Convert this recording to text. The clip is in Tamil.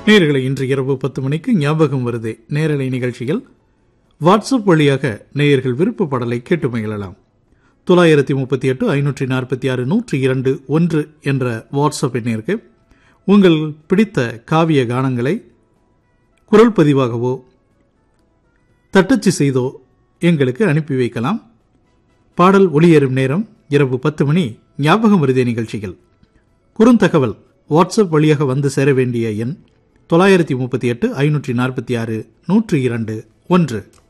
நேர்களை இன்று இரவு பத்து மணிக்கு ஞாபகம் வருதே நேரலை நிகழ்ச்சியில் வாட்ஸ்அப் வழியாக நேயர்கள் விருப்ப பாடலை கேட்டு மகிழலாம் தொள்ளாயிரத்தி முப்பத்தி எட்டு ஐநூற்றி நாற்பத்தி ஆறு நூற்றி இரண்டு ஒன்று என்ற வாட்ஸ்அப் எண்ணிற்கு உங்கள் பிடித்த காவிய கானங்களை குரல் பதிவாகவோ தட்டச்சு செய்தோ எங்களுக்கு அனுப்பி வைக்கலாம் பாடல் ஒளியேறும் நேரம் இரவு பத்து மணி ஞாபகம் வருதே நிகழ்ச்சிகள் குறுந்தகவல் வாட்ஸ்அப் வழியாக வந்து சேர வேண்டிய எண் தொள்ளாயிரத்தி முப்பத்தி எட்டு ஐநூற்றி நாற்பத்தி ஆறு நூற்றி இரண்டு ஒன்று